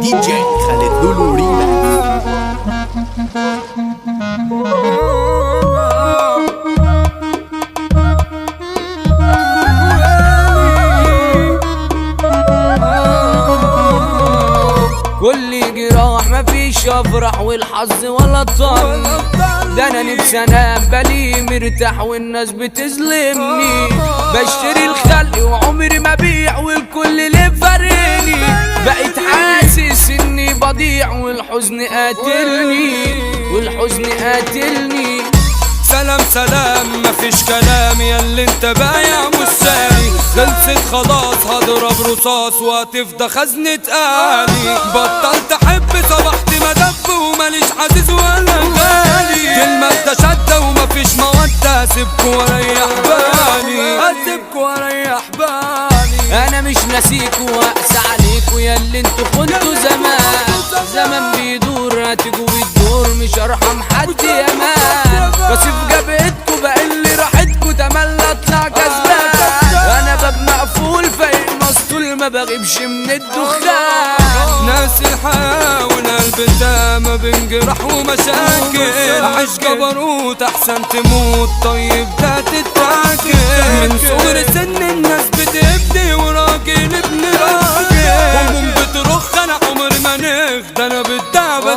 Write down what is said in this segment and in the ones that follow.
دي جي خالد لولو ريما كل جراح مفيش افرح والحظ ولا طن ده انا نفسي انام بالي مرتاح والناس بتظلمني بشتري الخلق وعمري ما بيع والكل اللي فارقني بقيت حاسس اني بضيع والحزن قاتلني والحزن قاتلني سلام سلام مفيش كلام يا اللي انت بايع مشتري خلصت خلاص هضرب رصاص وهتفضى خزنة آلي بطلت احب صبحت مدب وماليش عزيز ولا غالي كلمة تشدى ومفيش مودة اسيبكوا واريح بالي اسيبكوا واريح بالي انا مش ناسيكوا واقسى عليكوا يا اللي انتوا كنتوا زمان زمان بيدور هتجوا بالدور مش ارحم حد يا مان بس في جبهتكوا بقلي راحتكوا تملى اطلع كسبان انا باب مقفول فايق مسطول ما بغيبش من الدخان ناس الحياة والقلب ده ما بين جرح ومشاكل عيش جبروت احسن تموت طيب ده تتاكل من صغر سن الناس بتبدي وراجل ابن راجل هموم بترخ انا عمر ما نخدى انا بالدعوة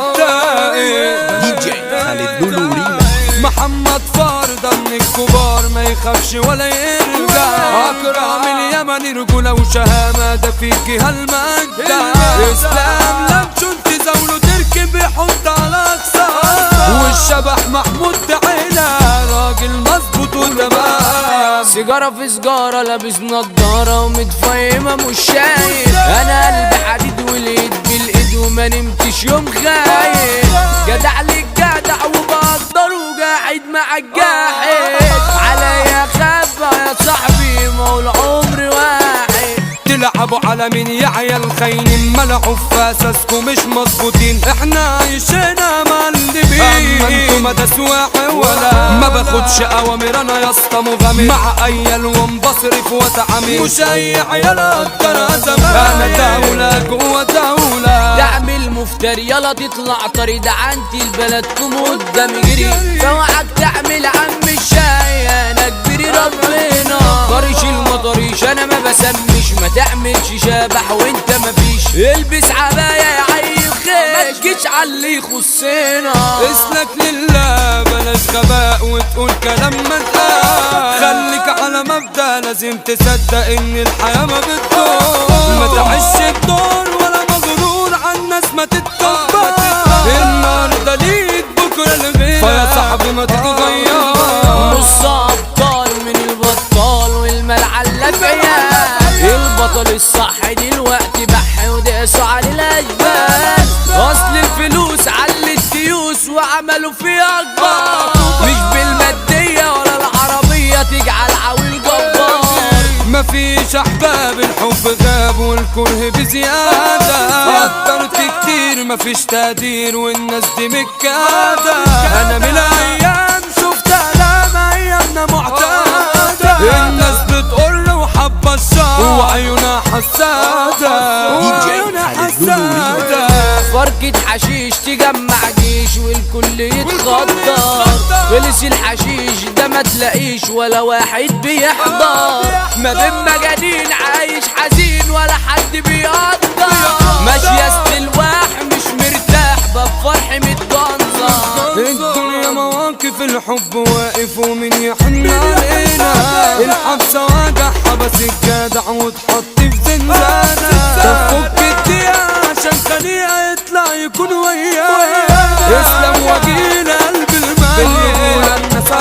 التائب دي جي خالد لولو ريما محمد فرده من الكبار ما يخافش ولا يرجع اكرم اليمن رجولة وشهامة ده فيك هالمجدة اسلام لمشون تزاوله تركب يحط على اقصى والشبح محمود تعالى راجل مظبوط وتمام سيجارة في سجارة لابس نضارة ومتفيمة مش شايف أنا قلبي حديد والإيد بالإيد وما نمتش يوم خايف جدع ليك جدع وبقدر وقاعد مع الجاحد عليا خافة يا صاحبي ما هو العمر واحد تلعبوا على مين يا عيال خاينين ملعوا في اساسكم مش مظبوطين احنا عايشينا مقلبين اما انتوا ما تسواحي ولا ما باخدش اوامر انا يا اسطى مغامر مع ايال وانبصرف واتعامل مش اي عيال اقدر ازمان انا دولة جوه دولة دعم المفتري يلا تطلع طري ده عندي البلدكم قدام جري فوعك تعمل عم الشاي انا كبير ربنا طريش المطريش انا ما بسميش ما تعملش شبح وانت ما فيش البس عباية يا عيل خير ما تجيش على اللي يخصنا اسلك لله بلاش غباء وتقول كلام ما اتقال خليك على مبدأ لازم تصدق ان الحياة ما بتدور ما تعيش الدور ولا مغرور على الناس ما تتكبر النهارده ليك بكره لغيرك فيا صاحبي ما تتغير نص ابطال من البطال والملعلة فيا البطل الصح دلوقتي بح ودقسوا على الاشبال اصل الفلوس على الديوس وعملوا فيها اكبر مش بالمادية ولا العربية تجعل عويل جبار مفيش احباب الحب غاب والكره بزيادة قدرت كتير مفيش تقدير والناس دي مكادة انا من الايام شفت الام ايامنا معتادة الناس بتقول وحبة الشر وعيونها حسادة دي جي وعيونها خالد لولو ريما. حسادة فركة حشيش تجمع جيش والكل يتخطر خلص الحشيش ده ما تلاقيش ولا واحد بيحضر ما بين مجانين عايش حزين ولا حد بيقدر ماشية الواح مش مرتاح بفرح متجنظر الدنيا مواقف الحب واقف ومن يحن علينا الحبسة واجع حبس الجدع وتحط في زنزانة طب فك الدقيقة عشان خليقة يطلع يكون وياه اسلم وجيل قلب المال بيقول الناس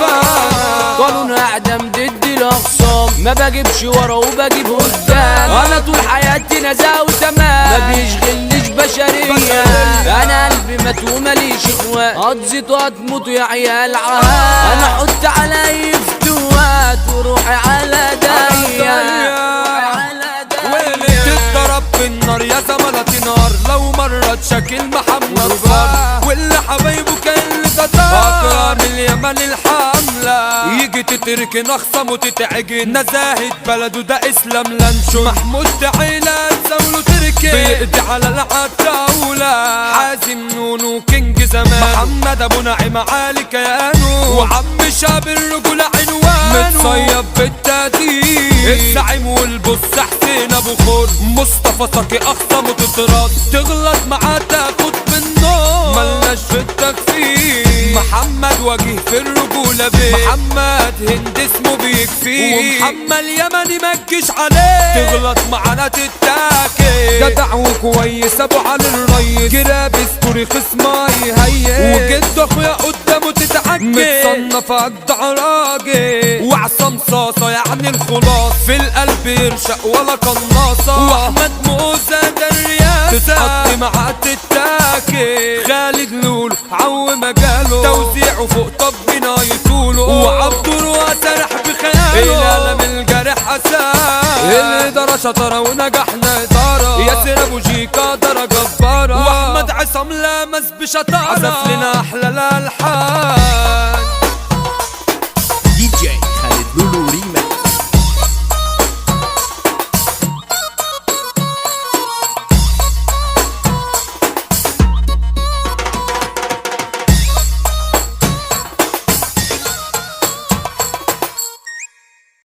عارفة قانون اعدم ضد الاخصام ما بجيبش ورا وبجيب قدام انا طول حياتي نزاهه وتمام ما بيشغلنيش بشريه انا قلبي مات وماليش اخوات هتزيد وهتموت يا عيال عهات انا احط علي فتوات وروحي على ضيق تتضرب بالنار يا زملة نار لو مرة شكل محمد فار واللي حبايبه كان تتار أكرم اليمن الحملة يجي تتركن أخصم وتتعجن نزاهة بلده ده إسلام لانشو محمود تعيلة تزاوله تركن كلاسيكي بيقضي على العتاولة حازم نونو كينج زمان محمد ابو نعيم عالي كيانو وعم شاب الرجولة عنوانه متصيب بالتهديد الزعيم والبص حسين ابو خور مصطفى ساكي اخصم وتترد تغلط معاه تاخد بالنار ملناش في التكفير محمد وجيه في الرجولة بيه محمد هند اسمه بيكفيه ومحمد يمني مكش عليه تغلط معانا تتاكل جدع وكويس ابو علي الريس جراب ستوري خصماي هي وجد اخويا قدامه تتعجب متصنف اجدع راجل وعصام صاصة يعني الخلاص في القلب يرشق ولا قناصة واحمد موسى ده الرياسة تتحط معاه تتاكل خالد لولو عو مجاله توزيعه فوق طب بنايتوله وعبد الروا سرح بخياله العالم الجارح اساس الاداره شطره ونجحنا اداره ياسر ابو جيكا درجه جباره واحمد عصام لامس بشطاره عزف لنا احلى الالحان